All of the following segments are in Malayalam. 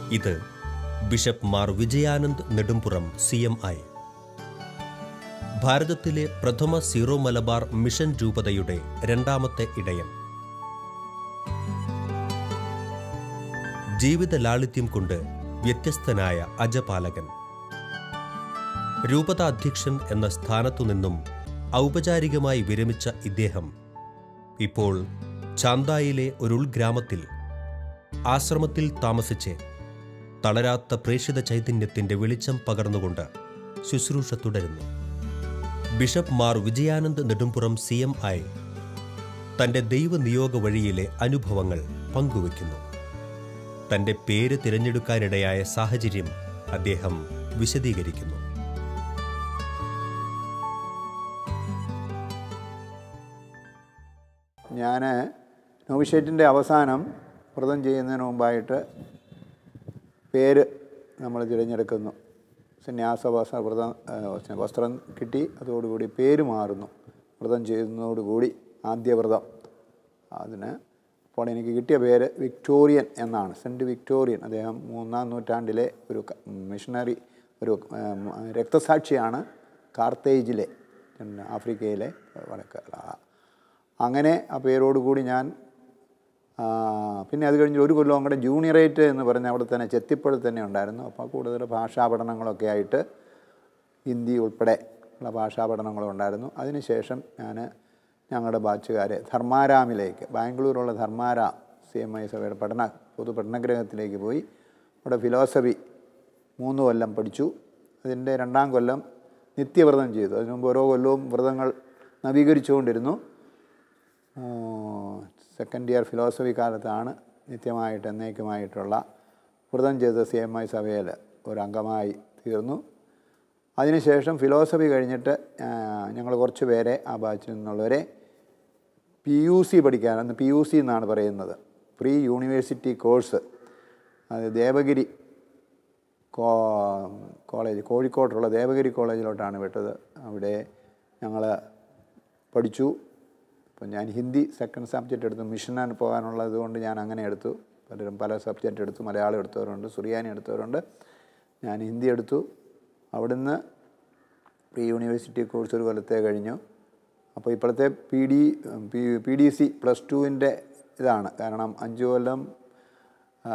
ഇത് bishop Mar Vijayanand Nedumpuram C M I ഭാരതത്തിലെ പ്രഥമ സീറോ മലബാർ മിഷൻ രൂപതയുടെ രണ്ടാമത്തെ ഇടയൻ ജീവിത ലാളിത്യം കൊണ്ട് വ്യത്യസ്തനായ അജപാലകൻ രൂപത അധ്യക്ഷൻ എന്ന സ്ഥാനത്തു നിന്നും ഔപചാരികമായി വിരമിച്ച ഇദ്ദേഹം ഇപ്പോൾ ചാന്തായിലെ ഒരു ഉൾഗ്രാമത്തിൽ ആശ്രമത്തിൽ താമസിച്ച് തളരാത്ത പ്രേക്ഷിത ചൈതന്യത്തിന്റെ വെളിച്ചം പകർന്നുകൊണ്ട് ശുശ്രൂഷ തുടരുന്നു bishop Mar Vijayanand Nedumpuram C M I തന്റെ ദൈവനിയോഗ വഴിയിലെ അനുഭവങ്ങൾ പങ്കുവെക്കുന്നു തന്റെ പേര് തിരഞ്ഞെടുക്കാനിടയായ സാഹചര്യം അദ്ദേഹം വിശദീകരിക്കുന്നു ഞാൻ നോവിഷേറ്റിൻ്റെ അവസാനം വ്രതം ചെയ്യുന്നതിന് മുമ്പായിട്ട് പേര് നമ്മൾ തിരഞ്ഞെടുക്കുന്നു സന്യാസ വസ്ത്ര വ്രതം ഏഹ്, വസ്ത്രം കിട്ടി അതോടുകൂടി പേര് മാറുന്നു വ്രതം ചെയ്യുന്നതോടുകൂടി ആദ്യ വ്രതം അതിന് അപ്പോൾ എനിക്ക് കിട്ടിയ പേര് വിക്ടോറിയൻ എന്നാണ് സെൻറ്റ് വിക്ടോറിയൻ അദ്ദേഹം മൂന്നാം നൂറ്റാണ്ടിലെ ഒരു ക- മിഷണറി ഒരു ഏം, രക്തസാക്ഷിയാണ് കാർത്തേജിലെ പിന്നെ ആഫ്രിക്കയിലെ വടക്ക് ആ- അങ്ങനെ ആ പേരോടുകൂടി ഞാൻ ആ, പിന്നെ അത് കഴിഞ്ഞ് ഒരു കൊല്ലം കൂടെ ജൂനിയറേറ്റ് എന്ന് പറഞ്ഞ അവിടെ തന്നെ ചെത്തിപ്പുഴ തന്നെ ഉണ്ടായിരുന്നു അപ്പോൾ കൂടുതൽ ഭാഷാ പഠനങ്ങളൊക്കെ ആയിട്ട് ഹിന്ദി ഉൾപ്പെടെ ഉള്ള ഭാഷാ പഠനങ്ങളും ഉണ്ടായിരുന്നു അതിനുശേഷം ഞാൻ ഞങ്ങളുടെ ബാച്ചുകാരെ ധർമാരാമിലേക്ക് ബാംഗ്ലൂരുള്ള ധർമാരാം സി എം ഐ സഭയുടെ പഠന പൊതു പഠനഗ്രഹത്തിലേക്ക് പോയി അവിടെ ഫിലോസഫി മൂന്ന് കൊല്ലം പഠിച്ചു അതിൻ്റെ രണ്ടാം കൊല്ലം നിത്യവ്രതം ചെയ്തു അതിനു മുമ്പ് ഓരോ കൊല്ലവും വ്രതങ്ങൾ നവീകരിച്ചുകൊണ്ടിരുന്നു സെക്കൻഡ് ഇയർ ഫിലോസഫി കാലത്താണ് നിത്യമായിട്ട് എന്നേക്കുമായിട്ടുള്ള വ്രതം ചെയ്ത സി എം ഐ സഭയിൽ ഒരംഗമായി തീർന്നു അതിനുശേഷം ഫിലോസഫി കഴിഞ്ഞിട്ട് ഞങ്ങൾ കുറച്ച് പേരെ ആ ബാച്ചിൽ നിന്നുള്ളവരെ പി യു സി പഠിക്കാൻ അന്ന് പി യു സി എന്നാണ് പറയുന്നത് പ്രീ യൂണിവേഴ്സിറ്റി കോഴ്സ് അത് ദേവഗിരി കോ കോളേജ് കോഴിക്കോട്ടുള്ള ദേവഗിരി കോളേജിലോട്ടാണ് വിട്ടത് അവിടെ ഞങ്ങൾ പഠിച്ചു അപ്പം ഞാൻ ഹിന്ദി സെക്കൻഡ് സബ്ജക്റ്റ് എടുത്തു മിഷനാണ് പോകാനുള്ളത് കൊണ്ട് ഞാൻ അങ്ങനെ എടുത്തു പലരും പല സബ്ജക്റ്റ് എടുത്തു മലയാളം എടുത്തവരുണ്ട് സുറിയാനി എടുത്തവരുണ്ട് ഞാൻ ഹിന്ദി എടുത്തു അവിടുന്ന് പ്രീ യൂണിവേഴ്സിറ്റി കോഴ്സ് ഒരു കൊല്ലത്തെ കഴിഞ്ഞു അപ്പോൾ ഇപ്പോഴത്തെ P D P P D C plus ടുവിൻ്റെ ഇതാണ് കാരണം അഞ്ച് കൊല്ലം ആ,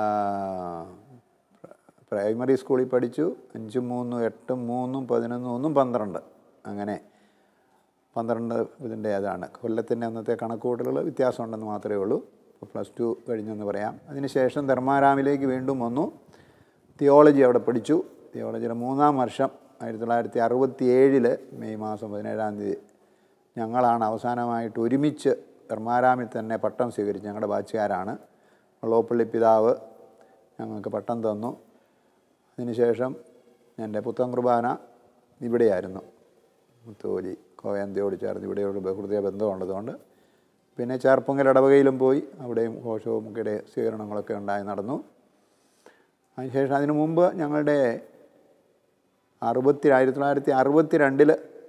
പ്രൈമറി സ്കൂളിൽ പഠിച്ചു അഞ്ചും മൂന്നും എട്ടും മൂന്നും പതിനൊന്നും ഒന്നും പന്ത്രണ്ട് അങ്ങനെ പന്ത്രണ്ട് ഇതിൻ്റെ അതാണ് കൊല്ലത്തിൻ്റെ അന്നത്തെ കണക്കുകൂട്ടലുകൾ വ്യത്യാസമുണ്ടെന്ന് മാത്രമേ ഉള്ളൂ അപ്പോൾ പ്ലസ് ടു കഴിഞ്ഞെന്ന് പറയാം അതിനുശേഷം ധർമാരാമിലേക്ക് വീണ്ടും വന്നു തിയോളജി അവിടെ പഠിച്ചു തിയോളജിയുടെ മൂന്നാം വർഷം ആയിരത്തി തൊള്ളായിരത്തി അറുപത്തി ഏഴിൽ മെയ് മാസം പതിനേഴാം തീയതി ഞങ്ങളാണ് അവസാനമായിട്ട് ഒരുമിച്ച് ധർമാരാമിൽ തന്നെ പട്ടം സ്വീകരിച്ചു ഞങ്ങളുടെ ബാച്ചുകാരാണ് വെള്ളോപ്പള്ളി പിതാവ് ഞങ്ങൾക്ക് പട്ടം തന്നു അതിനുശേഷം എൻ്റെ പുത്തൻ കുർബാന ഇവിടെയായിരുന്നു മുത്തുകോലി കോയന്തിയോട് ചേർന്ന് ഇവിടെ ഒരു ബഹുദയ ബന്ധമുള്ളതുകൊണ്ട് പിന്നെ ചേർപ്പുങ്കൽ ഇടവകയിലും പോയി അവിടെയും ഘോഷവും ഒക്കെ സ്വീകരണങ്ങളൊക്കെ ഉണ്ടായി നടന്നു അതിനുശേഷം അതിനു മുമ്പ് ഞങ്ങളുടെ അറുപത്തി ആയിരത്തി തൊള്ളായിരത്തി അറുപത്തി രണ്ടിൽ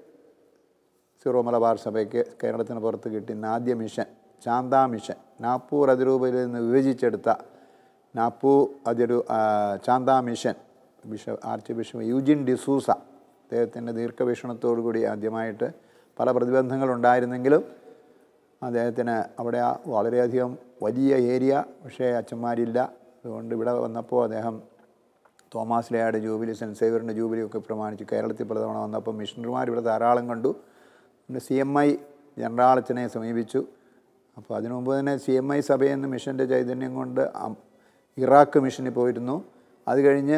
സീറോ മലബാർ സഭയ്ക്ക് കേരളത്തിന് പുറത്ത് കിട്ടുന്ന ആദ്യ മിഷൻ ചാന്താ മിഷൻ നാപ്പൂർ അതിരൂപയിൽ നിന്ന് വിഭജിച്ചെടുത്ത നാപ്പൂ അതിരു ആ, Chanda mission bishop archbishop Eugene D'Souza അദ്ദേഹത്തിൻ്റെ ദീർഘവീക്ഷണത്തോടു കൂടി ആദ്യമായിട്ട് പല പ്രതിബന്ധങ്ങളുണ്ടായിരുന്നെങ്കിലും അദ്ദേഹത്തിന് അവിടെ ആ വളരെയധികം വലിയ ഏരിയ പക്ഷേ അച്ഛന്മാരില്ല അതുകൊണ്ട് ഇവിടെ വന്നപ്പോൾ അദ്ദേഹം തോമാസ് ലേയുടെ ജൂബിലി സെൻറ്റ് സേവറിൻ്റെ ജൂബിലി ഒക്കെ പ്രമാണിച്ച് കേരളത്തിൽ പലതവണ വന്നപ്പോൾ മിഷണറിമാർ ഇവിടെ ധാരാളം കണ്ടു പിന്നെ സി എം ഐ ജനറാളച്ചനെ സമീപിച്ചു അപ്പോൾ അതിനു മുമ്പ് തന്നെ സി എം ഐ സഭയിൽ നിന്ന് മിഷൻ്റെ ചൈതന്യം കൊണ്ട് അം- ഇറാഖ് മിഷനിൽ പോയിരുന്നു അത് കഴിഞ്ഞ്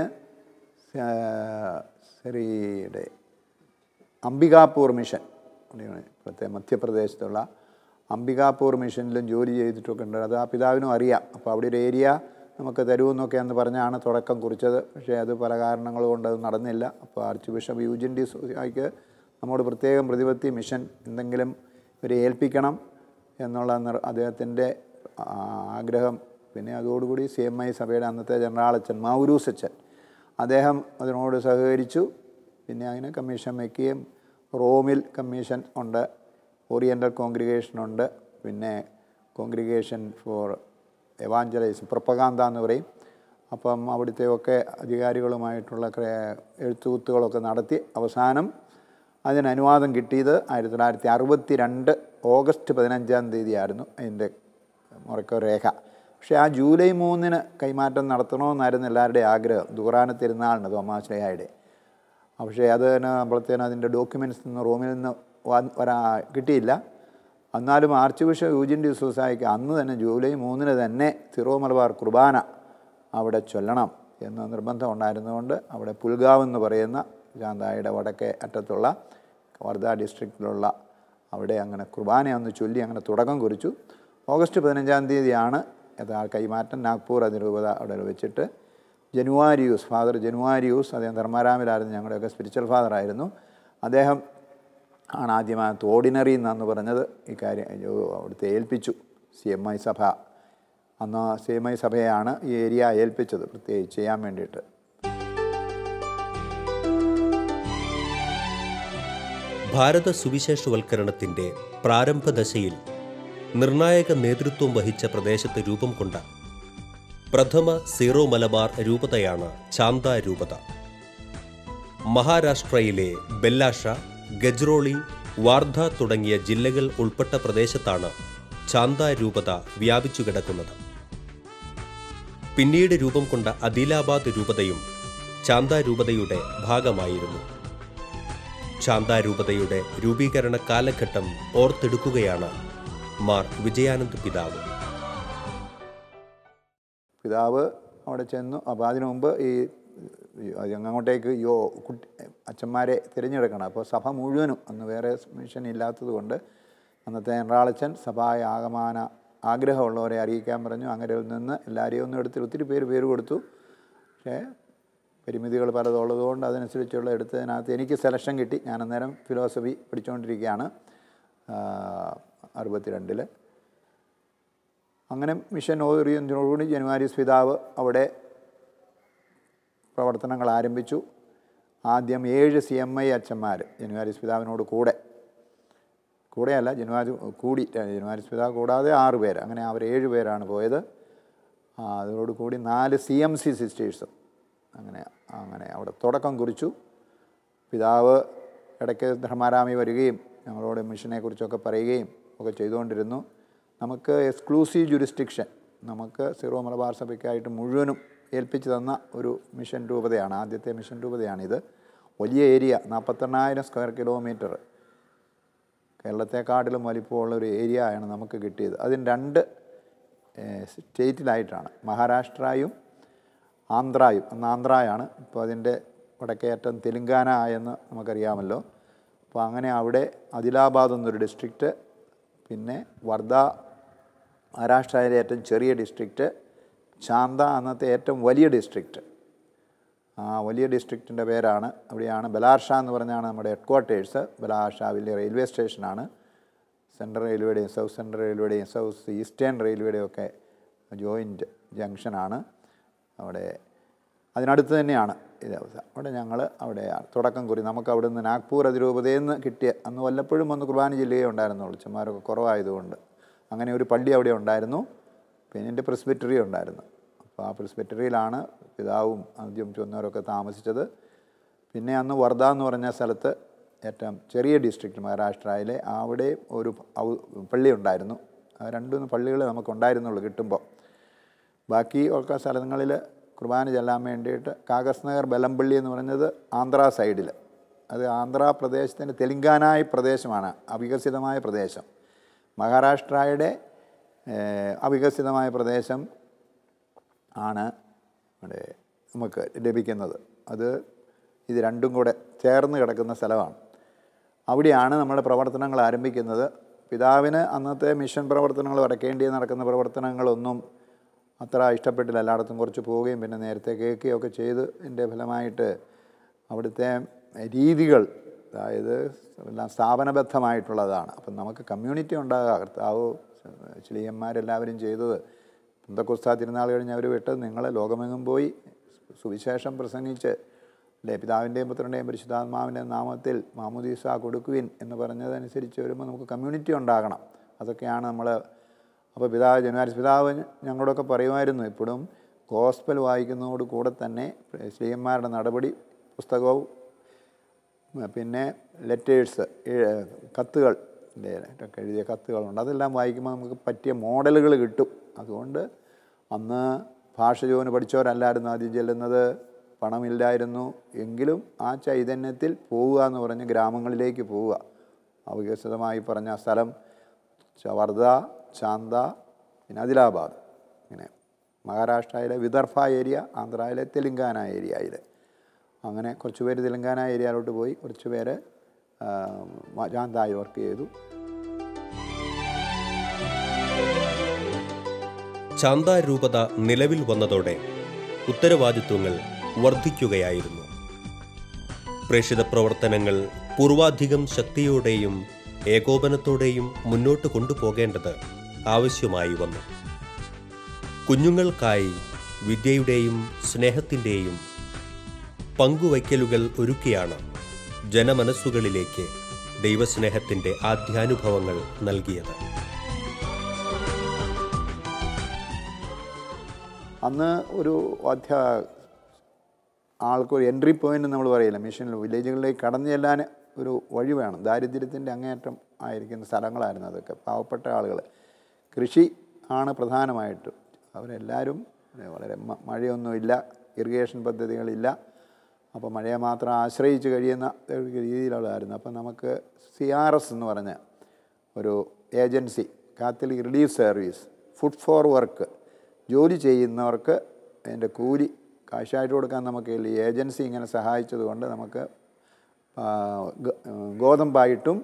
സ- ശ്രീയുടെ അംബികാപൂർ മിഷൻ ഇപ്പോഴത്തെ മധ്യപ്രദേശത്തുള്ള അംബികാപൂർ മിഷനിലും ജോലി ചെയ്തിട്ടൊക്കെ ഉണ്ട് അത് ആ പിതാവിനും അറിയാം അപ്പോൾ അവിടെ ഒരു ഏരിയ നമുക്ക് തരുമെന്നൊക്കെ എന്ന് പറഞ്ഞാണ് തുടക്കം കുറിച്ചത് പക്ഷേ അത് പല കാരണങ്ങൾ കൊണ്ട് അത് നടന്നില്ല അപ്പോൾ ആർച്ച് ബിഷപ്പ് യൂജിൻ ഡി സോയ്ക്ക് നമ്മോട് പ്രത്യേകം പ്രതിപത്തി മിഷൻ എന്തെങ്കിലും ഇവരെ ഏൽപ്പിക്കണം എന്നുള്ള നിർ അദ്ദേഹത്തിൻ്റെ ആഗ്രഹം പിന്നെ അതോടുകൂടി സി എം ഐ സഭയുടെ അന്നത്തെ ജനറാളച്ചൻ മൗരൂസ് അച്ഛൻ അദ്ദേഹം അതിനോട് സഹകരിച്ചു പിന്നെ അതിന് കമ്മീഷൻ വയ്ക്കുകയും റോമിൽ കമ്മീഷൻ ഉണ്ട് ഓറിയൻ്റൽ കോൺഗ്രിഗേഷൻ ഉണ്ട് പിന്നെ കോൺഗ്രിഗേഷൻ ഫോർ എവാഞ്ചലൈസ് പ്രൊപ്പകാന്ത എന്ന് പറയും അപ്പം അവിടുത്തെ ഒക്കെ അധികാരികളുമായിട്ടുള്ള ക്രേ- എഴുത്തുകുത്തുകളൊക്കെ നടത്തി അവസാനം അതിന് അനുവാദം കിട്ടിയത് ആയിരത്തി തൊള്ളായിരത്തി അറുപത്തി രണ്ട് ഓഗസ്റ്റ് പതിനഞ്ചാം തീയതിയായിരുന്നു അതിൻ്റെ മുറക്കോ രേഖ പക്ഷേ ആ ജൂലൈ മൂന്നിന് കൈമാറ്റം നടത്തണമെന്നായിരുന്നു എല്ലാവരുടെയും ആഗ്രഹം ദുറാന തിരുനാളിന് തോമാശ്രയായുടെ പക്ഷേ അത് തന്നെ അപ്പോഴത്തേനും അതിൻ്റെ ഡോക്യുമെൻറ്റ്സ് നിന്ന് റൂമിൽ നിന്ന് വ- വരാ കിട്ടിയില്ല എന്നാലും ആർച്ച് ബിഷപ്പ് യൂജിൻ ഡി സൂസായിക്ക് അന്ന് തന്നെ ജൂലൈ മൂന്നിന് തന്നെ സിറോ മലബാർ കുർബാന അവിടെ ചൊല്ലണം എന്ന നിർബന്ധം ഉണ്ടായിരുന്നുകൊണ്ട് അവിടെ പുൽഗാവ് എന്ന് പറയുന്ന ശാന്തായുടെ വടക്കേ അറ്റത്തുള്ള വർധ ഡിസ്ട്രിക്റ്റിലുള്ള അവിടെ അങ്ങനെ കുർബാന ഒന്ന് ചൊല്ലി അങ്ങനെ തുടക്കം കുറിച്ചു ഓഗസ്റ്റ് പതിനഞ്ചാം തീയതിയാണ് യഥാ കൈമാറ്റം നാഗ്പൂർ അതിരൂപത അവിടെ വെച്ചിട്ട് ജനുവാരിയൂസ് ഫാദർ ജനുവാരിയൂസ് അദ്ദേഹം ധർമാരാമിലായിരുന്നു ഞങ്ങളുടെയൊക്കെ സ്പിരിച്വൽ ഫാദർ ആയിരുന്നു അദ്ദേഹം ആണ് ആദ്യമായിട്ട് ഓർഡിനറി എന്നാന്ന് പറഞ്ഞത് ഈ കാര്യം ഇത് അവിടുത്തെ ഏൽപ്പിച്ചു സി എം ഐ സഭ അന്ന് സി എം ഐ സഭയാണ് ഈ ഏരിയ ഏൽപ്പിച്ചത് പ്രത്യേകിച്ച് ചെയ്യാൻ വേണ്ടിയിട്ട് ഭാരത സുവിശേഷവൽക്കരണത്തിന്റെ പ്രാരംഭദശയിൽ നിർണായക നേതൃത്വം വഹിച്ച പ്രദേശത്ത് രൂപം കൊണ്ട പ്രഥമ സീറോ മലബാർ രൂപതയാണ് ചാന്ത രൂപത മഹാരാഷ്ട്രയിലെ ബെല്ലാഷ ഗജ്റോളി വാർധ തുടങ്ങിയ ജില്ലകൾ ഉൾപ്പെട്ട പ്രദേശത്താണ് ചാന്ത രൂപത വ്യാപിച്ചു കിടക്കുന്നത് പിന്നീട് രൂപം കൊണ്ട അദിലാബാദ് രൂപതയും ചാന്ത രൂപതയുടെ ഭാഗമായിരുന്നു ശാന്ത രൂപതയുടെ രൂപീകരണ കാലഘട്ടം ഓർത്തെടുക്കുകയാണ് മാർ വിജയാനന്ദ് പിതാവ് പിതാവ് അവിടെ ചെന്നു അപ്പോൾ അതിനു മുമ്പ് ഈ ഈ അങ്ങോട്ടേക്ക് യോ കുട്ടി അച്ഛന്മാരെ തിരഞ്ഞെടുക്കണം അപ്പോൾ സഭ മുഴുവനും അന്ന് വേറെ മിഷൻ ഇല്ലാത്തത് കൊണ്ട് അന്നത്തെ എൻറാളച്ചൻ സഭായ ആകമാന ആഗ്രഹമുള്ളവരെ അറിയിക്കാൻ പറഞ്ഞു അങ്ങനെ നിന്ന് എല്ലാവരെയും ഒന്നും എടുത്ത് ഒത്തിരി പേര് പേര് കൊടുത്തു പക്ഷേ പരിമിതികൾ പലതുള്ളതുകൊണ്ട് അതനുസരിച്ചുള്ള എടുത്തതിനകത്ത് എനിക്ക് സെലക്ഷൻ കിട്ടി ഞാൻ അന്നേരം ഫിലോസഫി പഠിച്ചുകൊണ്ടിരിക്കുകയാണ് അറുപത്തിരണ്ടിൽ അങ്ങനെ മിഷൻ ഓറിയൻറ്റിനോടുകൂടി ജനുവാരി പിതാവ് അവിടെ പ്രവർത്തനങ്ങൾ ആരംഭിച്ചു ആദ്യം ഏഴ് സി എം ഐ അച്ഛന്മാർ ജനുവാരി പിതാവിനോട് കൂടെ കൂടെയല്ല ജനുവാരി കൂടി ജനുവാരി പിതാവ് കൂടാതെ ആറ് പേര് അങ്ങനെ അവർ ഏഴ് പേരാണ് പോയത് ആ, അതോട് കൂടി നാല് സി എം സി സിസ്റ്റേഴ്സും അങ്ങനെ അങ്ങനെ അവിടെ തുടക്കം കുറിച്ചു പിതാവ് ഇടയ്ക്ക് ധർമാരാമി വരികയും ഞങ്ങളോട് മിഷനെക്കുറിച്ചൊക്കെ പറയുകയും ഒക്കെ ചെയ്തുകൊണ്ടിരുന്നു നമുക്ക് എക്സ്ക്ലൂസീവ് ജുരിസ്ഡിക്ഷൻ നമുക്ക് സിറോ മലബാർ സഭയ്ക്കായിട്ട് മുഴുവനും ഏൽപ്പിച്ചു തന്ന ഒരു മിഷൻ രൂപതയാണ് ആദ്യത്തെ മിഷൻ രൂപതയാണിത് വലിയ ഏരിയ നാൽപ്പത്തെണ്ണായിരം സ്ക്വയർ കിലോമീറ്റർ കേരളത്തെക്കാട്ടിലും വലിപ്പമുള്ള ഒരു ഏരിയ ആണ് നമുക്ക് കിട്ടിയത് അതിന് രണ്ട് ഏഹ്, സ്റ്റേറ്റിലായിട്ടാണ് മഹാരാഷ്ട്രയും ആന്ധ്രയും അന്ന് ആന്ധ്രയാണ് ഇപ്പോൾ അതിൻ്റെ വടക്കേയറ്റം തെലുങ്കാന ആയെന്ന് നമുക്കറിയാമല്ലോ അപ്പോൾ അങ്ങനെ അവിടെ ആദിലാബാദ് എന്നൊരു ഡിസ്ട്രിക്റ്റ് പിന്നെ വർധ മഹാരാഷ്ട്രയിലെ ഏറ്റവും ചെറിയ ഡിസ്ട്രിക്റ്റ് ചാന്ത അന്നത്തെ ഏറ്റവും വലിയ ഡിസ്ട്രിക്റ്റ് ആ വലിയ ഡിസ്ട്രിക്റ്റിൻ്റെ പേരാണ് അവിടെയാണ് ബലാർഷ എന്ന് പറഞ്ഞാണ് നമ്മുടെ ഹെഡ് ക്വാർട്ടേഴ്സ് ബലാർഷ വലിയ റെയിൽവേ സ്റ്റേഷനാണ് സെൻട്രൽ റെയിൽവേയുടെയും സൗത്ത് സെൻട്രൽ റെയിൽവേയുടെയും സൗത്ത് ഈസ്റ്റേൺ റെയിൽവേയുടെയും ഒക്കെ ജോയിൻറ്റ് ജംഗ്ഷനാണ് അവിടെ അതിനടുത്ത് തന്നെയാണ് ഇത് അവസ്ഥ അവിടെ ഞങ്ങൾ അവിടെ തുടക്കം കുറി നമുക്ക് അവിടെ നിന്ന് നാഗ്പൂർ അതിരൂപതയിൽ നിന്ന് കിട്ടിയ അന്ന് വല്ലപ്പോഴും ഒന്ന് കുർബാന ജില്ലയെ ഉണ്ടായിരുന്നുള്ളൂ ചെമ്മാരൊക്കെ കുറവായതുകൊണ്ട് അങ്ങനെ ഒരു പള്ളി അവിടെ ഉണ്ടായിരുന്നു പിന്നെ എൻ്റെ പ്രിസ്ബിറ്ററി ഉണ്ടായിരുന്നു അപ്പോൾ ആ പ്രിസ്ബിറ്ററിയിലാണ് പിതാവും ആദ്യം ചൊന്നവരൊക്കെ താമസിച്ചത് പിന്നെ അന്ന് വർധ എന്ന് പറഞ്ഞ സ്ഥലത്ത് ഏറ്റവും ചെറിയ ഡിസ്ട്രിക്റ്റ് മഹാരാഷ്ട്രയിലെ അവിടെ ഒരു ഔ- പള്ളി ഉണ്ടായിരുന്നു ആ രണ്ടു പള്ളികൾ നമുക്കുണ്ടായിരുന്നുള്ളൂ കിട്ടുമ്പോൾ ബാക്കി ഒക്കെ സ്ഥലങ്ങളിൽ കുർബാന ചെല്ലാൻ വേണ്ടിയിട്ട് കാഗസ് നഗർ ബലംപള്ളി എന്ന് പറഞ്ഞത് ആന്ധ്ര സൈഡിൽ അത് ആന്ധ്ര പ്രദേശത്തിൻ്റെ തെലുങ്കാനായ പ്രദേശമാണ് അവികസിതമായ പ്രദേശം മഹാരാഷ്ട്രയുടെ ഏഹ്, അവികസിതമായ പ്രദേശം ആണ് ഇവിടെ നമുക്ക് ലഭിക്കുന്നത് അത് ഇത് രണ്ടും കൂടെ ചേർന്ന് കിടക്കുന്ന സ്ഥലമാണ് അവിടെയാണ് നമ്മുടെ പ്രവർത്തനങ്ങൾ ആരംഭിക്കുന്നത് പിതാവിന് അന്നത്തെ മിഷൻ പ്രവർത്തനങ്ങൾ വടക്കേണ്ടിയിൽ നടക്കുന്ന പ്രവർത്തനങ്ങളൊന്നും അത്ര ഇഷ്ടപ്പെട്ടില്ല എല്ലായിടത്തും കുറച്ച് പോവുകയും പിന്നെ നേരത്തെ കേൾക്കുകയും ഒക്കെ ചെയ്ത് എൻ്റെ ഫലമായിട്ട് അവിടുത്തെ രീതികൾ അതായത് എല്ലാം സ്ഥാപനബദ്ധമായിട്ടുള്ളതാണ് അപ്പം നമുക്ക് കമ്മ്യൂണിറ്റി ഉണ്ടാകുക കർത്താവ് ചിലിയന്മാരെല്ലാവരും ചെയ്തത് പെന്തക്കൊസ്താ തിരുനാൾ കഴിഞ്ഞ് അവർ വിട്ടത് നിങ്ങൾ ലോകമെങ്ങും പോയി സുവിശേഷം പ്രസംഗിച്ച് അല്ലേ പിതാവിൻ്റെയും പുത്രൻ്റെയും പരിശുദ്ധാത്മാവിൻ്റെയും നാമത്തിൽ മാമുദീസ കൊടുക്കുവിൻ എന്ന് പറഞ്ഞതനുസരിച്ച് വരുമ്പോൾ നമുക്ക് കമ്മ്യൂണിറ്റി ഉണ്ടാകണം അതൊക്കെയാണ് നമ്മൾ അപ്പോൾ പിതാവ് ജനുവാരി പിതാവ് ഞങ്ങളോടൊക്കെ പറയുമായിരുന്നു ഇപ്പോഴും ഗോസ്പൽ വായിക്കുന്നതോട് കൂടെ തന്നെ ശ്രീയന്മാരുടെ നടപടി പുസ്തകവും പിന്നെ ലെറ്റേഴ്സ് കത്തുകൾ ഒക്കെ എഴുതിയ കത്തുകളുണ്ട് അതെല്ലാം വായിക്കുമ്പോൾ നമുക്ക് പറ്റിയ മോഡലുകൾ കിട്ടും അതുകൊണ്ട് അന്ന് ഭാഷ ജോന് പഠിച്ചവരല്ലായിരുന്നു ആദ്യം ചെല്ലുന്നത് പണമില്ലായിരുന്നു എങ്കിലും ആ ചൈതന്യത്തിൽ പോവുക എന്ന് പറഞ്ഞ് ഗ്രാമങ്ങളിലേക്ക് പോവുക അവികസിതമായി പറഞ്ഞ സ്ഥലം വർധ ചാന്ത പിന്നെ ആദിലാബാദ് ഇങ്ങനെ മഹാരാഷ്ട്രയിലെ വിദർഭ ഏരിയ ആന്ധ്രയിലെ തെലുങ്കാന ഏരിയയിൽ അങ്ങനെ കുറച്ച് പേര് തെലുങ്കാന ഏരിയയിലോട്ട് പോയി കുറച്ച് പേര് ചാന്തായി വർക്ക് ചെയ്തു ചാന്ത രൂപത നിലവിൽ വന്നതോടെ ഉത്തരവാദിത്വങ്ങൾ വർദ്ധിക്കുകയായിരുന്നു പ്രേക്ഷിത പ്രവർത്തനങ്ങൾ പൂർവാധികം ശക്തിയോടെയും ഏകോപനത്തോടെയും മുന്നോട്ട് കൊണ്ടുപോകേണ്ടത് ആവശ്യമായി വന്നു കുഞ്ഞുങ്ങൾക്കായി വിദ്യയുടെയും സ്നേഹത്തിൻ്റെയും പങ്കുവയ്ക്കലുകൾ ഒരുക്കിയാണ് ജനമനസ്സുകളിലേക്ക് ദൈവസ്നേഹത്തിൻ്റെ ആദ്യാനുഭവങ്ങൾ നൽകിയത് അന്ന് ഒരു അധ്യാ ആൾക്കൊരു എൻട്രി പോയിന്റ് നമ്മൾ പറയില്ല മിഷനിൽ വില്ലേജുകളിലേക്ക് കടന്നു ചെല്ലാൻ ഒരു വഴി വേണം ദാരിദ്ര്യത്തിൻ്റെ അങ്ങേയറ്റം ആയിരിക്കുന്ന സ്ഥലങ്ങളായിരുന്നു അതൊക്കെ പാവപ്പെട്ട ആളുകൾ കൃഷി ആണ് പ്രധാനമായിട്ടും അവരെല്ലാവരും വളരെ മഴയൊന്നുമില്ല ഇറിഗേഷൻ പദ്ധതികളില്ല അപ്പോൾ മഴയെ മാത്രം ആശ്രയിച്ച് കഴിയുന്ന രീതിയിലുള്ളതായിരുന്നു അപ്പോൾ നമുക്ക് സി ആർ എസ് എന്ന് പറഞ്ഞ ഒരു agency Catholic Relief Service food for work ജോലി ചെയ്യുന്നവർക്ക് അതിൻ്റെ കൂലി കാശായിട്ട് കൊടുക്കാൻ നമുക്ക് ഈ ഏജൻസി ഇങ്ങനെ സഹായിച്ചത് കൊണ്ട് നമുക്ക് ഗോതമ്പായിട്ടും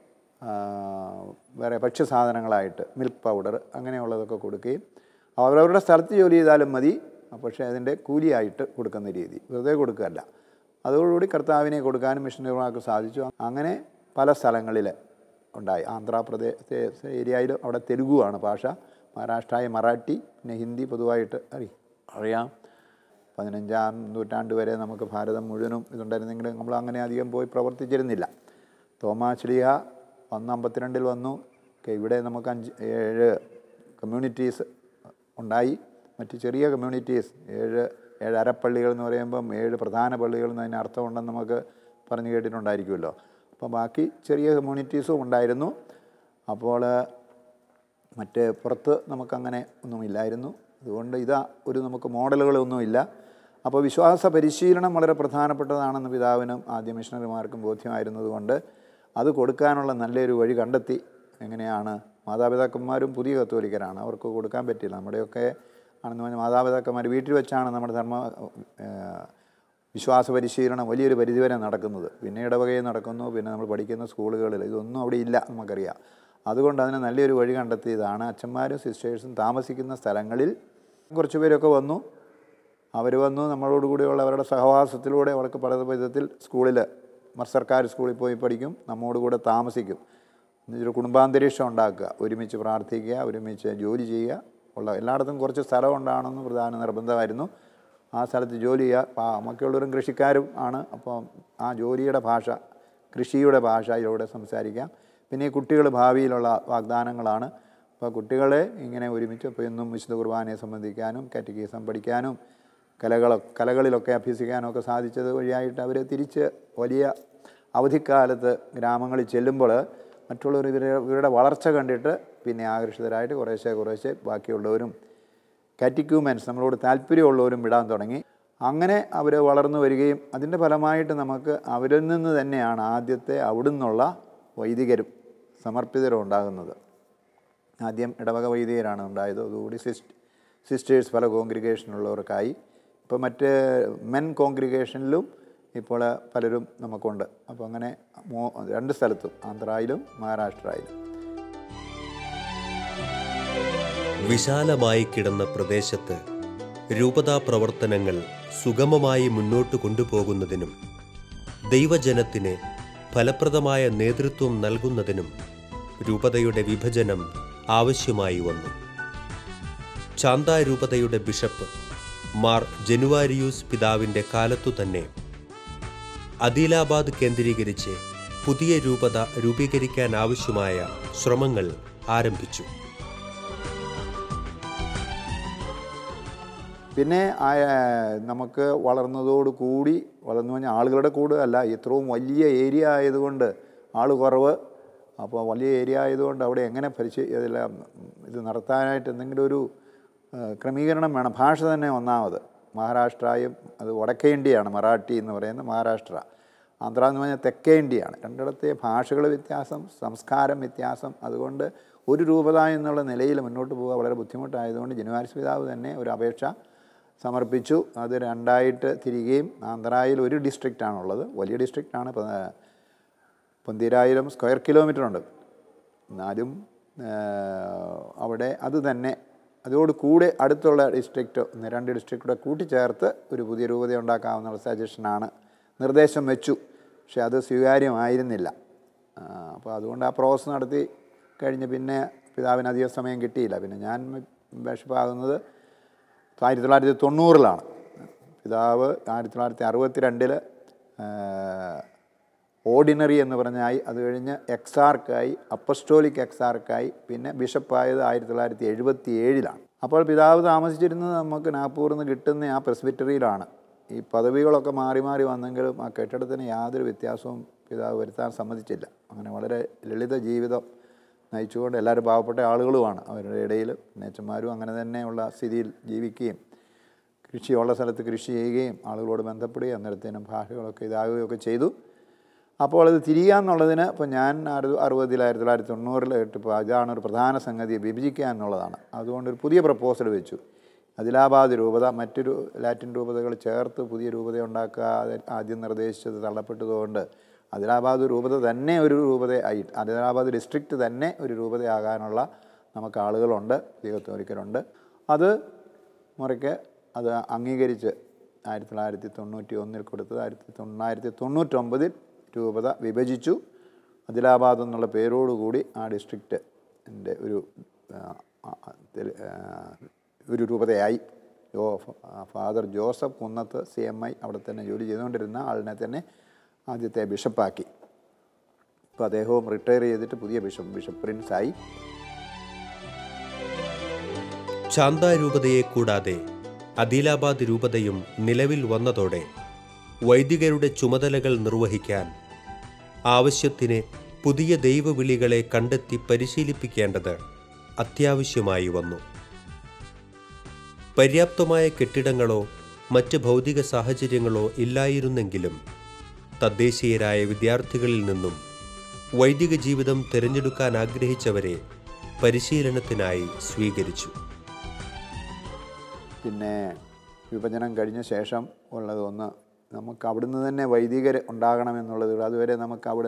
വേറെ ഭക്ഷ്യസാധനങ്ങളായിട്ട് മിൽക്ക് പൗഡർ അങ്ങനെയുള്ളതൊക്കെ കൊടുക്കുകയും അവരവരുടെ സ്ഥലത്ത് ജോലി ചെയ്താലും മതി പക്ഷേ അതിൻ്റെ കൂലിയായിട്ട് കൊടുക്കുന്ന രീതി വെറുതെ കൊടുക്കുകയല്ല അതോടുകൂടി കർത്താവിനെ കൊടുക്കാനും മിഷനറിമാർക്ക് സാധിച്ചു അങ്ങനെ പല സ്ഥലങ്ങളിൽ ഉണ്ടായി ആന്ധ്രാപ്രദേശ് ഏരിയയിൽ അവിടെ തെലുഗുവാണ് ഭാഷ മഹാരാഷ്ട്രയിൽ മറാഠി പിന്നെ ഹിന്ദി പൊതുവായിട്ട് അറി അറിയാം പതിനഞ്ചാം നൂറ്റാണ്ട് വരെ നമുക്ക് ഭാരതം മുഴുവനും ഇതുണ്ടായിരുന്നെങ്കിലും നമ്മൾ അങ്ങനെ അധികം പോയി പ്രവർത്തിച്ചിരുന്നില്ല തോമാശ്ലീഹ ഒന്ന് അമ്പത്തിരണ്ടിൽ വന്നു ഇവിടെ നമുക്ക് അഞ്ച് ഏഴ് കമ്മ്യൂണിറ്റീസ് ഉണ്ടായി മറ്റ് ചെറിയ കമ്മ്യൂണിറ്റീസ് ഏഴ് ഏഴ് അരപ്പള്ളികൾ എന്ന് പറയുമ്പം ഏഴ് പ്രധാന പള്ളികൾ എന്നതിന് അർത്ഥമുണ്ടെന്ന് നമുക്ക് പറഞ്ഞു കേട്ടിട്ടുണ്ടായിരിക്കുമല്ലോ അപ്പോൾ ബാക്കി ചെറിയ കമ്മ്യൂണിറ്റീസും ഉണ്ടായിരുന്നു അപ്പോൾ മറ്റ് പുറത്ത് നമുക്കങ്ങനെ ഒന്നുമില്ലായിരുന്നു അതുകൊണ്ട് ഇതാ ഒരു നമുക്ക് മോഡലുകളൊന്നുമില്ല അപ്പോൾ വിശ്വാസ പരിശീലനം വളരെ പ്രധാനപ്പെട്ടതാണെന്ന് പിതാവിനും ആദ്യ മിഷണറിമാർക്കും ബോധ്യമായിരുന്നതുകൊണ്ട് അത് കൊടുക്കാനുള്ള നല്ലൊരു വഴി കണ്ടെത്തി എങ്ങനെയാണ് മാതാപിതാക്കന്മാരും പുതിയ കത്തോലിക്കരാണ് അവർക്ക് കൊടുക്കാൻ പറ്റില്ല നമ്മുടെയൊക്കെ ആണെന്ന് പറഞ്ഞാൽ മാതാപിതാക്കന്മാർ വീട്ടിൽ വെച്ചാണ് നമ്മുടെ ധർമ്മ വിശ്വാസ പരിശീലനം വലിയൊരു പരിധിവരെ നടക്കുന്നത് പിന്നെ ഇടവകയിൽ നടക്കുന്നു പിന്നെ നമ്മൾ പഠിക്കുന്ന സ്കൂളുകളിൽ ഇതൊന്നും അവിടെ ഇല്ല നമുക്കറിയാം അതുകൊണ്ട് അതിന് നല്ലൊരു വഴി കണ്ടെത്തിയതാണ് അച്ഛന്മാരും സിസ്റ്റേഴ്സും താമസിക്കുന്ന സ്ഥലങ്ങളിൽ കുറച്ച് പേരൊക്കെ വന്നു അവർ വന്നു നമ്മളോട് കൂടിയുള്ള അവരുടെ സഹവാസത്തിലൂടെ അവർക്ക് പല വിധത്തിൽ സ്കൂളിൽ സർക്കാർ സ്കൂളിൽ പോയി പഠിക്കും നമ്മോട് കൂടെ താമസിക്കും എന്നൊരു കുടുംബാന്തരീക്ഷം ഉണ്ടാക്കുക ഒരുമിച്ച് പ്രാർത്ഥിക്കുക ഒരുമിച്ച് ജോലി ചെയ്യുക ഉള്ള എല്ലായിടത്തും കുറച്ച് സ്ഥലം ഉണ്ടാണെന്ന് പ്രധാന നിർബന്ധമായിരുന്നു ആ സ്ഥലത്ത് ജോലി ചെയ്യുക മറ്റുള്ളവരും കൃഷിക്കാരും ആണ് അപ്പോൾ ആ ജോലിയുടെ ഭാഷ കൃഷിയുടെ ഭാഷ ഇതിലൂടെ സംസാരിക്കാം പിന്നെ ഈ കുട്ടികൾ ഭാവിയിലുള്ള വാഗ്ദാനങ്ങളാണ് അപ്പോൾ കുട്ടികളെ ഇങ്ങനെ ഒരുമിച്ച് ഇപ്പോൾ എന്നും വിശുദ്ധ കുർബാനയെ സംബന്ധിക്കാനും കാറ്റഗീസം പഠിക്കാനും കലകളോ കലകളിലൊക്കെ അഭ്യസിക്കാനും ഒക്കെ സാധിച്ചത് വഴിയായിട്ട് അവർ തിരിച്ച് വലിയ അവധിക്കാലത്ത് ഗ്രാമങ്ങളിൽ ചെല്ലുമ്പോൾ മറ്റുള്ളവർ ഇവരെ ഇവരുടെ വളർച്ച കണ്ടിട്ട് പിന്നെ ആകർഷിതരായിട്ട് കുറേശ്ശെ കുറേശ്ശെ ബാക്കിയുള്ളവരും കാറ്റിക്യൂമെൻസ് നമ്മളോട് താല്പര്യമുള്ളവരും വിടാൻ തുടങ്ങി അങ്ങനെ അവർ വളർന്നു വരികയും അതിൻ്റെ ഫലമായിട്ട് നമുക്ക് അവരിൽ നിന്ന് തന്നെയാണ് ആദ്യത്തെ അവിടുന്നുള്ള വൈദികരും സമർപ്പിതരും ഉണ്ടാകുന്നത് ആദ്യം ഇടവക വൈദികരാണ് ഉണ്ടായത് അതുകൂടി സിസ്റ്റ് സിസ്റ്റേഴ്സ് പല കോൺഗ്രിഗേഷനുള്ളവർക്കായി ഇപ്പോൾ മറ്റ് മെൻ കോൺഗ്രിഗേഷനിലും ഇപ്പോൾ പലരും നമുക്കുണ്ട് അപ്പോൾ അങ്ങനെ മോ രണ്ട് സ്ഥലത്തും ആന്ധ്രയിലും മഹാരാഷ്ട്രയിലും വിശാലമായി കിടന്ന പ്രദേശത്ത് രൂപതാ പ്രവർത്തനങ്ങൾ സുഗമമായി മുന്നോട്ട് കൊണ്ടുപോകുന്നതിനും ദൈവജനത്തിന് ഫലപ്രദമായ നേതൃത്വം നൽകുന്നതിനും രൂപതയുടെ വിഭജനം ആവശ്യമായി വന്നു ചാന്ത രൂപതയുടെ ബിഷപ്പ് മാർ ജനുവാരിയൂസ് പിതാവിൻ്റെ കാലത്തു തന്നെ അദിലാബാദ് കേന്ദ്രീകരിച്ച് പുതിയ രൂപത രൂപീകരിക്കാനാവശ്യമായ ശ്രമങ്ങൾ ആരംഭിച്ചു പിന്നെ ആ, നമുക്ക് വളർന്നതോട് കൂടി വളർന്നു കഴിഞ്ഞാൽ ആളുകളുടെ കൂടുതലല്ല ഇത്രയും വലിയ ഏരിയ ആയതുകൊണ്ട് ആൾ കുറവ് അപ്പോൾ വലിയ ഏരിയ ആയതുകൊണ്ട് അവിടെ എങ്ങനെ പരിശീ ഇതെല്ലാം ഇത് നടത്താനായിട്ട് എന്തെങ്കിലും ഒരു ആ, ക്രമീകരണം വേണം ഭാഷ തന്നെ ഒന്നാമത് മഹാരാഷ്ട്രയും അത് വടക്കേ ഇന്ത്യയാണ് മറാഠി എന്ന് പറയുന്ന മഹാരാഷ്ട്ര ആന്ധ്ര എന്ന് പറഞ്ഞാൽ തെക്കേ ഇന്ത്യയാണ് രണ്ടിടത്തെ ഭാഷകൾ വ്യത്യാസം സംസ്കാരം വ്യത്യാസം അതുകൊണ്ട് ഒരു രൂപത എന്നുള്ള നിലയിൽ മുന്നോട്ട് പോകുക വളരെ ബുദ്ധിമുട്ടായതുകൊണ്ട് ജനുവാരിസ് പിതാവ് തന്നെ ഒരു അപേക്ഷ സമർപ്പിച്ചു അത് രണ്ടായിട്ട് തിരികെയും ആന്ധ്രയിൽ ഒരു ഡിസ്ട്രിക്റ്റാണുള്ളത് വലിയ ഡിസ്ട്രിക്റ്റാണ് പന്തിരായിരം സ്ക്വയർ കിലോമീറ്റർ ഉണ്ട് എന്നാലും ആ, അവിടെ അത് തന്നെ അതോട് കൂടെ അടുത്തുള്ള ഡിസ്ട്രിക്റ്റ് ഒന്ന് രണ്ട് ഡിസ്ട്രിക്റ്റ് കൂട്ടിച്ചേർത്ത് ഒരു പുതിയ രൂപത ഉണ്ടാക്കാവുന്ന സജഷനാണ് നിർദ്ദേശം വെച്ചു പക്ഷെ അത് സ്വീകാര്യമായിരുന്നില്ല അപ്പോൾ അതുകൊണ്ട് ആ പ്രോസസ്സ് നടത്തി കഴിഞ്ഞ് പിന്നെ പിതാവിന് അധികം സമയം കിട്ടിയില്ല പിന്നെ ഞാൻ ബിഷപ്പാകുന്നത് ആയിരത്തി തൊള്ളായിരത്തി തൊണ്ണൂറിലാണ് പിതാവ് ആയിരത്തി തൊള്ളായിരത്തി അറുപത്തി രണ്ടിൽ ഓർഡിനറി എന്ന് പറഞ്ഞായി അത് കഴിഞ്ഞ് എക്സാർക്കായി അപ്പസ്റ്റോളിക് എക്സാർക്കായി പിന്നെ ബിഷപ്പായത് ആയിരത്തി തൊള്ളായിരത്തി എഴുപത്തി ഏഴിലാണ് അപ്പോൾ പിതാവ് താമസിച്ചിരുന്നത് നമുക്ക് നാഗ്പൂരിൽ നിന്ന് കിട്ടുന്ന ആ പ്രസ്ബിറ്ററിയിലാണ് ഈ പദവികളൊക്കെ മാറി മാറി വന്നെങ്കിലും ആ കെട്ടിടത്തിന് യാതൊരു വ്യത്യാസവും പിതാവ് വരുത്താൻ സമ്മതിച്ചില്ല അങ്ങനെ വളരെ ലളിത ജീവിതം നയിച്ചുകൊണ്ട് എല്ലാവരും പാവപ്പെട്ട ആളുകളുമാണ് അവരുടെ ഇടയിൽ നേച്ചന്മാരും അങ്ങനെ തന്നെയുള്ള സ്ഥിതിയിൽ ജീവിക്കുകയും കൃഷിയുള്ള സ്ഥലത്ത് കൃഷി ചെയ്യുകയും ആളുകളോട് ബന്ധപ്പെടുകയും അന്നേരത്തേനും ഭാഷകളൊക്കെ ഇതാകുകയൊക്കെ ചെയ്തു അപ്പോൾ അത് തിരിയുക എന്നുള്ളതിന് ഇപ്പോൾ ഞാൻ അറു അറുപതിൽ ആയിരത്തി തൊള്ളായിരത്തി തൊണ്ണൂറിൽ ഇപ്പോൾ ഇതാണ് ഒരു പ്രധാന സംഗതി വിഭജിക്കുക എന്നുള്ളതാണ് അതുകൊണ്ട് ഒരു പുതിയ പ്രപ്പോസൽ വെച്ചു അദിലാബാദ് രൂപത മറ്റൊരു ലാറ്റിൻ രൂപതകൾ ചേർത്ത് പുതിയ രൂപത ഉണ്ടാക്കാതെ ആദ്യം നിർദ്ദേശിച്ചത് തള്ളപ്പെട്ടതുകൊണ്ട് അദിലാബാദ് രൂപത തന്നെ ഒരു രൂപത ആയി അദിലാബാദ് ഡിസ്ട്രിക്റ്റ് തന്നെ ഒരു രൂപതയാകാനുള്ള നമുക്ക് ആളുകളുണ്ട് ദൈവത്തോരിക്കലുണ്ട് അത് മുറയ്ക്ക് അത് അംഗീകരിച്ച് ആയിരത്തി തൊള്ളായിരത്തി തൊണ്ണൂറ്റി ഒന്നിൽ കൊടുത്തത് ആയിരത്തി തൊള്ളായിരത്തി തൊണ്ണൂറ്റൊമ്പതിൽ രൂപത വിഭജിച്ചു അദിലാബാദ് എന്നുള്ള പേരോടുകൂടി ആ ഡിസ്ട്രിക്റ്റിൻ്റെ ഒരു ആ, ആ, ഇതിൽ, ആ, ഒരു രൂപതയായി ജോ father Joseph Kunnath C M I അവിടെ തന്നെ ജോലി ചെയ്തുകൊണ്ടിരുന്ന ആളിനെ തന്നെ ആദ്യത്തെ ബിഷപ്പാക്കി ഇപ്പോൾ അദ്ദേഹവും റിട്ടയർ ചെയ്തിട്ട് പുതിയ ബിഷപ്പ് ബിഷപ്പ് പ്രിൻസായി ശാന്ത രൂപതയെ കൂടാതെ അദിലാബാദ് രൂപതയും നിലവിൽ വന്നതോടെ വൈദികരുടെ ചുമതലകൾ നിർവഹിക്കാൻ ആവശ്യത്തിന് പുതിയ ദൈവവിളികളെ കണ്ടെത്തി പരിശീലിപ്പിക്കേണ്ടത് അത്യാവശ്യമായി വന്നു പര്യാപ്തമായ കെട്ടിടങ്ങളോ മറ്റ് ഭൗതിക സാഹചര്യങ്ങളോ ഇല്ലായിരുന്നെങ്കിലും തദ്ദേശീയരായ വിദ്യാർത്ഥികളിൽ നിന്നും വൈദിക ജീവിതം തിരഞ്ഞെടുക്കാൻ ആഗ്രഹിച്ചവരെ പരിശീലനത്തിനായി സ്വീകരിച്ചു പിന്നെ വിഭജനം കഴിഞ്ഞ ശേഷം ഉള്ളത് ഒന്ന് നമുക്ക് അവിടുന്ന് തന്നെ വൈദികർ ഉണ്ടാകണമെന്നുള്ളത് അതുവരെ നമുക്ക് അവിടെ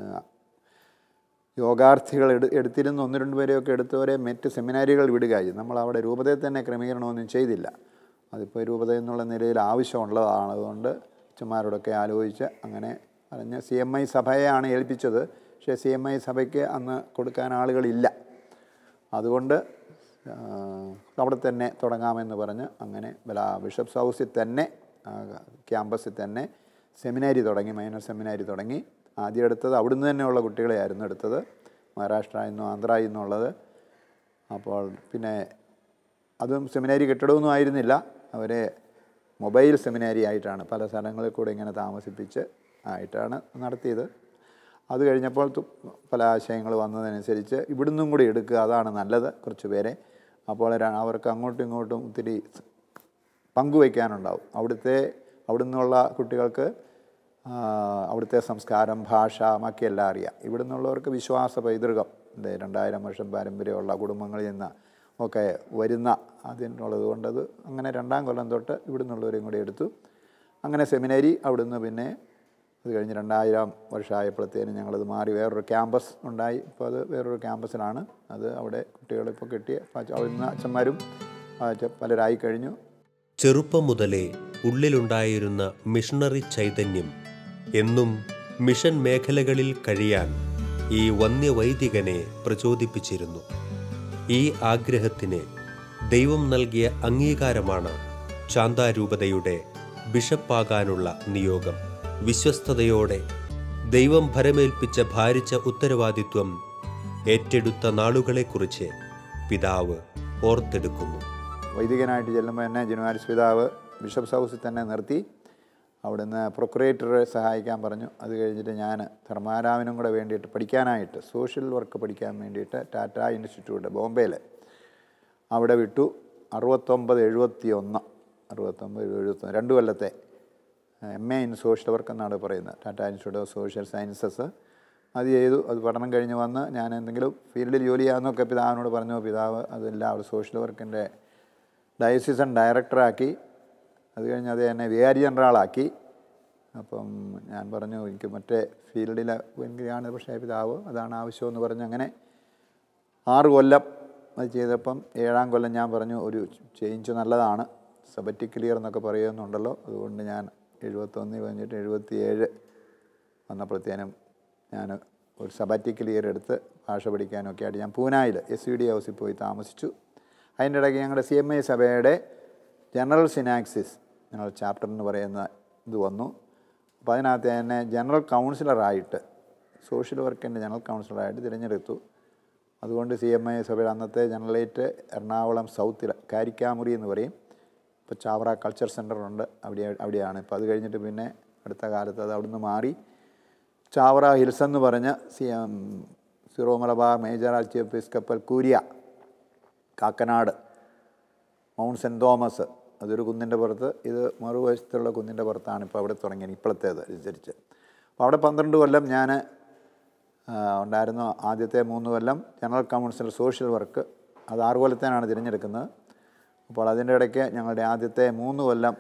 യോഗാർത്ഥികൾ എടു എടുത്തിരുന്ന ഒന്ന് രണ്ട് പേരെയൊക്കെ എടുത്തവരെ മറ്റ് സെമിനാരികൾ വിടുകയായി നമ്മൾ അവിടെ രൂപതയിൽ തന്നെ ക്രമീകരണമൊന്നും ചെയ്തില്ല അതിപ്പോൾ രൂപത എന്നുള്ള നിലയിൽ ആവശ്യമുള്ളതാണ് അതുകൊണ്ട് അച്ഛന്മാരോടൊക്കെ ആലോചിച്ച് അങ്ങനെ പറഞ്ഞ് സി എം ഐ സഭയെയാണ് ഏൽപ്പിച്ചത് പക്ഷേ സി എം ഐ സഭയ്ക്ക് അന്ന് കൊടുക്കാൻ ആളുകളില്ല അതുകൊണ്ട് ആ, അവിടെ തന്നെ തുടങ്ങാമെന്ന് പറഞ്ഞ് അങ്ങനെ ബല ബിഷപ്സ് ഹൗസിൽ തന്നെ ആ, ക്യാമ്പസിൽ തന്നെ സെമിനാരി തുടങ്ങി മൈനർ സെമിനാരി തുടങ്ങി ആദ്യം എടുത്തത് അവിടുന്ന് തന്നെയുള്ള കുട്ടികളെയായിരുന്നു എടുത്തത് മഹാരാഷ്ട്ര നിന്നും ആന്ധ്ര നിന്നുള്ളത് അപ്പോൾ പിന്നെ അതും സെമിനാരി കെട്ടിടമൊന്നും ആയിരുന്നില്ല അവരെ മൊബൈൽ സെമിനാരി ആയിട്ടാണ് പല സ്ഥലങ്ങളിൽ കൂടെ ഇങ്ങനെ താമസിപ്പിച്ച് ആയിട്ടാണ് നടത്തിയത് അത് കഴിഞ്ഞപ്പോൾ തു- പല ആശയങ്ങൾ വന്നതനുസരിച്ച് ഇവിടുന്നും കൂടി എടുക്കുക അതാണ് നല്ലത് കുറച്ച് പേരെ അപ്പോൾ ര- അവർക്ക് അങ്ങോട്ടും ഇങ്ങോട്ടും ഒത്തിരി സ് പങ്കുവയ്ക്കാനുണ്ടാവും അവിടുത്തെ അവിടെ നിന്നുള്ള കുട്ടികൾക്ക് ആ, അവിടുത്തെ സംസ്കാരം ഭാഷ ബാക്കിയെല്ലാം അറിയാം ഇവിടെ നിന്നുള്ളവർക്ക് വിശ്വാസ പൈതൃകം ഇത് രണ്ടായിരം വർഷം പാരമ്പര്യമുള്ള കുടുംബങ്ങളിൽ നിന്ന് ഒക്കെ വരുന്ന അതിനുള്ളത് കൊണ്ടത് അങ്ങനെ രണ്ടാം കൊല്ലം തൊട്ട് ഇവിടെ നിന്നുള്ളവരെയും കൂടി എടുത്തു അങ്ങനെ സെമിനാരി അവിടുന്ന് പിന്നെ അത് കഴിഞ്ഞ് രണ്ടായിരം വർഷമായപ്പോഴത്തേനും ഞങ്ങളത് മാറി വേറൊരു ക്യാമ്പസ് ഉണ്ടായി ഇപ്പോൾ അത് വേറൊരു ക്യാമ്പസിലാണ് അത് അവിടെ കുട്ടികളിപ്പോൾ കിട്ടിയ അവിടുന്ന് അച്ഛന്മാരും ആ, ചെ- പലരായി കഴിഞ്ഞു ചെറുപ്പം മുതലേ ഉള്ളിലുണ്ടായിരുന്ന മിഷണറി ചൈതന്യം എന്നും മിഷൻ മേഖലകളിൽ കഴിയാൻ ഈ വന്യവൈദികനെ പ്രചോദിപ്പിച്ചിരുന്നു ഈ ആഗ്രഹത്തിന് ദൈവം നൽകിയ അംഗീകാരമാണ് ശാന്താരൂപതയുടെ ബിഷപ്പാകാനുള്ള നിയോഗം വിശ്വസ്തയോടെ ദൈവം ഭരമേൽപ്പിച്ച ഭാരിച്ച ഉത്തരവാദിത്വം ഏറ്റെടുത്ത നാളുകളെക്കുറിച്ച് പിതാവ് ഓർത്തെടുക്കുന്നു വൈദികനായിട്ട് ചെല്ലുമ്പോൾ എന്നെ ജനുവാരിസ് പിതാവ് ബിഷപ്സ് ഹൗസിൽ തന്നെ നിർത്തി അവിടുന്ന് പ്രൊക്കുറേറ്ററെ സഹായിക്കാൻ പറഞ്ഞു അത് കഴിഞ്ഞിട്ട് ഞാൻ ധർമാരാമനും കൂടെ വേണ്ടിയിട്ട് പഠിക്കാനായിട്ട് സോഷ്യൽ വർക്ക് പഠിക്കാൻ വേണ്ടിയിട്ട് ടാറ്റ ഇൻസ്റ്റിറ്റ്യൂട്ട് ബോംബെയിൽ അവിടെ വിട്ടു അറുപത്തൊമ്പത് എഴുപത്തി ഒന്ന് അറുപത്തൊമ്പത് എഴുപത്തൊന്ന് രണ്ട് കൊല്ലത്തെ M A in social work എന്നാണ് പറയുന്നത് Tata Institute of Social Sciences അത് ചെയ്തു അത് പഠനം കഴിഞ്ഞ് വന്ന് ഞാൻ എന്തെങ്കിലും ഫീൽഡിൽ ജോലി ചെയ്യാമെന്നൊക്കെ പിതാവിനോട് പറഞ്ഞു പിതാവ് അതില്ല അവിടെ സോഷ്യൽ വർക്കിൻ്റെ ഡയസിസൺ ഡയറക്ടറാക്കി അത് കഴിഞ്ഞ് അത് എന്നെ വികാരി ജനറാളാക്കി അപ്പം ഞാൻ പറഞ്ഞു എനിക്ക് മറ്റേ ഫീൽഡിൽ എനിക്കാണ് പക്ഷേ പിതാവ് അതാണ് ആവശ്യമെന്ന് പറഞ്ഞ് അങ്ങനെ ആറ് കൊല്ലം അത് ചെയ്തപ്പം ഏഴാം കൊല്ലം ഞാൻ പറഞ്ഞു ഒരു ചേഞ്ച് നല്ലതാണ് സബറ്റിക് ക്ലിയർ എന്നൊക്കെ പറയുന്നുണ്ടല്ലോ അതുകൊണ്ട് ഞാൻ എഴുപത്തൊന്നിൽ കഴിഞ്ഞിട്ട് എഴുപത്തിയേഴ് വന്നപ്പോഴത്തേനും ഞാൻ ഒരു സബറ്റിക് ഇയർ എടുത്ത് ഭാഷ പഠിക്കാനൊക്കെ ആയിട്ട് ഞാൻ പൂനായിൽ എസ് യു ഡി ഹൗസിൽ പോയി താമസിച്ചു അതിൻ്റെ ഇടയ്ക്ക് ഞങ്ങളുടെ സി എം ഐ സഭയുടെ ജനറൽ സിനാക്സിസ് ജനറൽ ചാപ്റ്റർ എന്ന് പറയുന്ന ഇത് വന്നു അപ്പോൾ അതിനകത്ത് എന്നെ ജനറൽ കൗൺസിലറായിട്ട് സോഷ്യൽ വർക്കിൻ്റെ ജനറൽ കൗൺസിലറായിട്ട് തിരഞ്ഞെടുത്തു അതുകൊണ്ട് സി എം ഐ സഭയുടെ അന്നത്തെ ജനറലേറ്റ് എറണാകുളം സൗത്തിൽ കാരിക്കാമുറി എന്ന് പറയും ഇപ്പോൾ ചാവറ കൾച്ചർ സെൻ്ററുണ്ട് അവിടെ അവിടെയാണ് ഇപ്പോൾ അത് കഴിഞ്ഞിട്ട് പിന്നെ അടുത്ത കാലത്ത് അത് അവിടുന്ന് മാറി ചാവറ ഹിൽസ് എന്ന് പറഞ്ഞ C M Syro Malabar major archiepiscopal curia Kakkanad mount saint Thomas അതൊരു കുന്നിൻ്റെ പുറത്ത് ഇത് മറുവശത്തുള്ള കുന്നിൻ്റെ പുറത്താണ് ഇപ്പോൾ അവിടെ തുടങ്ങിയത് ഇപ്പോഴത്തേത് അനുസരിച്ച് അപ്പോൾ അവിടെ പന്ത്രണ്ട് കൊല്ലം ഞാൻ ഉണ്ടായിരുന്നു ആദ്യത്തെ മൂന്ന് കൊല്ലം ജനറൽ കൗൺസിൽ സോഷ്യൽ വർക്ക് അത് ആറ് കൊല്ലത്തേനാണ് തിരഞ്ഞെടുക്കുന്നത് അപ്പോൾ അതിൻ്റെ ഇടയ്ക്ക് ഞങ്ങളുടെ ആദ്യത്തെ മൂന്ന് കൊല്ലം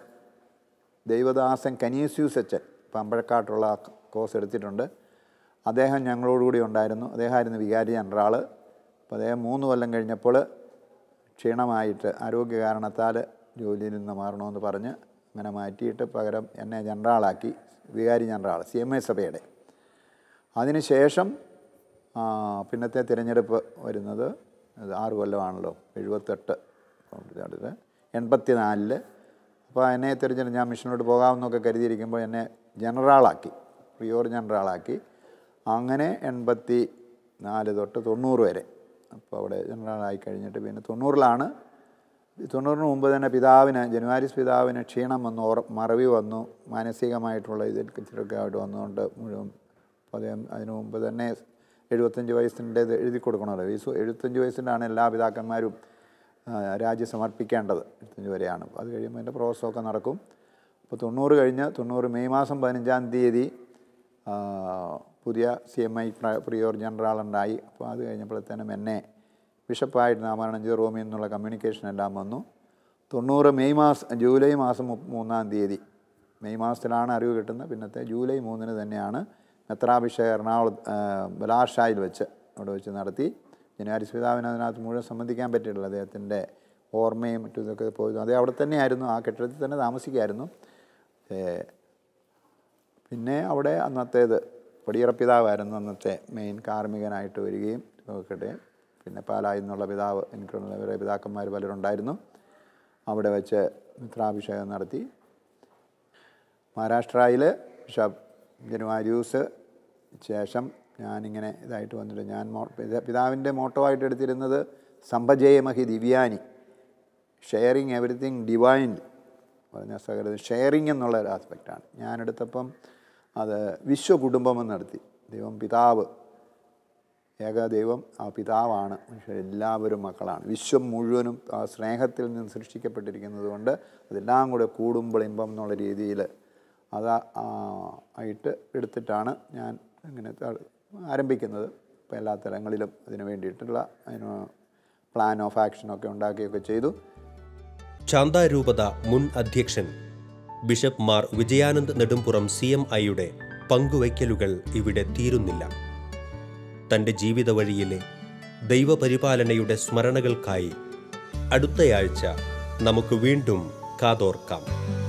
ദൈവദാസൻ കനീസ്യൂസ് അച്ചൻ പമ്പഴക്കാട്ടുള്ള കോഴ്സ് എടുത്തിട്ടുണ്ട് അദ്ദേഹം ഞങ്ങളോടുകൂടി ഉണ്ടായിരുന്നു അദ്ദേഹമായിരുന്നു വികാരി ജനറാൾ അപ്പോൾ അദ്ദേഹം മൂന്ന് കൊല്ലം കഴിഞ്ഞപ്പോൾ ക്ഷീണമായിട്ട് ആരോഗ്യ കാരണത്താൽ ജോലിയിൽ നിന്ന് മാറണമെന്ന് പറഞ്ഞ് അങ്ങനെ മാറ്റിയിട്ട് പകരം എന്നെ ജനറാളാക്കി വികാരി ജനറാൾ സി എം എ സഭയുടെ അതിനുശേഷം ആ, പിന്നത്തെ തിരഞ്ഞെടുപ്പ് വരുന്നത് അത് ആറ് കൊല്ലമാണല്ലോ എഴുപത്തെട്ട് അടുത്ത് എൺപത്തി നാലില് അപ്പോൾ എന്നെ തിരഞ്ഞെടുത്ത് ഞാൻ മിഷനോട്ട് പോകാമെന്നൊക്കെ കരുതിയിരിക്കുമ്പോൾ എന്നെ ജനറാളാക്കി പ്രിയോർ ജനറാളാക്കി അങ്ങനെ എൺപത്തി നാല് തൊട്ട് തൊണ്ണൂറ് വരെ അപ്പോൾ അവിടെ ജനറലായി കഴിഞ്ഞിട്ട് പിന്നെ തൊണ്ണൂറിലാണ് ഈ തൊണ്ണൂറിന് മുമ്പ് തന്നെ പിതാവിന് ജനുവാരിസ് പിതാവിന് ക്ഷീണം വന്നു ഓർ മറവി വന്നു മാനസികമായിട്ടുള്ള ഇതിൽ ഇച്ചിരൊക്കെ ആയിട്ട് വന്നുകൊണ്ട് മുഴുവൻ അപ്പോൾ അദ്ദേഹം അതിനു മുമ്പ് തന്നെ എഴുപത്തഞ്ച് വയസ്സിൻ്റെ ഇത് എഴുതി കൊടുക്കണമല്ലോ ഈ സു- എഴുപത്തഞ്ച് വയസ്സിൻ്റെയാണ് എല്ലാ പിതാക്കന്മാരും ആ, രാജ്യം സമർപ്പിക്കേണ്ടത് എഴുപത്തഞ്ച് വരെയാണ് അപ്പോൾ അത് കഴിയുമ്പോൾ അതിൻ്റെ പ്രോസസ്സൊക്കെ നടക്കും അപ്പോൾ തൊണ്ണൂറ് കഴിഞ്ഞ് തൊണ്ണൂറ് മെയ് മാസം പതിനഞ്ചാം തീയതി ആ, പുതിയ C M I prior general ഉണ്ടായി അപ്പോൾ അത് കഴിഞ്ഞപ്പോഴത്തേനും എന്നെ ബിഷപ്പായിട്ട് നാമകരണം ചെയ്ത് റോമിൽ നിന്നുള്ള കമ്മ്യൂണിക്കേഷൻ എല്ലാം വന്നു തൊണ്ണൂറ് മെയ് മാസം ജൂലൈ മാസം മു- മൂന്നാം തീയതി മെയ് മാസത്തിലാണ് അറിവ് കിട്ടുന്നത് പിന്നത്തെ ജൂലൈ മൂന്നിന് തന്നെയാണ് മെത്രാഭിഷേകം എറണാകുളം ആ, ബലാഷായിൽ വെച്ച് അവിടെ വെച്ച് നടത്തി ജനുവാരി പിതാവിന് അതിനകത്ത് മുഴുവൻ സംബന്ധിക്കാൻ പറ്റിയിട്ടില്ല അദ്ദേഹത്തിൻ്റെ ഓർമ്മയും മറ്റും ഇതൊക്കെ പോയി അതേ അവിടെ തന്നെയായിരുന്നു ആ കെട്ടിടത്തിൽ തന്നെ താമസിക്കായിരുന്നു ഏ, പിന്നെ അവിടെ അന്നത്തേത് പടിയറ പിതാവായിരുന്നു അന്നത്തെ മെയിൻ കാർമ്മികനായിട്ട് വരികയും നോക്കട്ടെ പിന്നെ പാലായിൽ നിന്നുള്ള പിതാവ് എനിക്കുള്ള വേറെ പിതാക്കന്മാർ പലരുണ്ടായിരുന്നു അവിടെ വെച്ച് മിത്രാഭിഷേകം നടത്തി മഹാരാഷ്ട്രയിൽ ബിഷപ്പ് ജനുവാരിയൂസ് ശേഷം ഞാനിങ്ങനെ ഇതായിട്ട് വന്നിട്ട് ഞാൻ മോ പിതാ- പിതാവിൻ്റെ മോട്ടോ ആയിട്ട് എടുത്തിരുന്നത് സമ്പജയമഹി ദിവ്യാനി ഷെയറിങ് എവറിത്തിങ് ഡിവൈൻ പറഞ്ഞ സകല ഷെയറിങ് എന്നുള്ള ഒരു ആസ്പെക്റ്റാണ് ഞാനെടുത്തപ്പം അത് വിശ്വകുടുംബം എന്ന് നടത്തി ദൈവം പിതാവ് ഏകദൈവം ആ പിതാവാണ് മനുഷ്യർ എല്ലാവരും മക്കളാണ് വിശ്വം മുഴുവനും ആ സ്നേഹത്തിൽ നിന്ന് സൃഷ്ടിക്കപ്പെട്ടിരിക്കുന്നത് കൊണ്ട് അതെല്ലാം കൂടെ കൂടുമ്പോൾ ഇമ്പം എന്നുള്ള രീതിയിൽ അത് ആ, ആയിട്ട് എടുത്തിട്ടാണ് ഞാൻ ഇങ്ങനെ ത- ആരംഭിക്കുന്നത് ഇപ്പോൾ എല്ലാ തലങ്ങളിലും അതിന് വേണ്ടിയിട്ടുള്ള അതിന് പ്ലാൻ ഓഫ് ആക്ഷനൊക്കെ ഉണ്ടാക്കുകയൊക്കെ ചെയ്തു ചാന്താരൂപത മുൻ അധ്യക്ഷൻ bishop Mar Vijayanand Nedumpuram C M ഐയുടെ പങ്കുവയ്ക്കലുകൾ ഇവിടെ തീരുന്നില്ല തൻ്റെ ജീവിത വഴിയിലെ ദൈവപരിപാലനയുടെ സ്മരണകൾക്കായി അടുത്തയാഴ്ച നമുക്ക് വീണ്ടും കാതോർക്കാം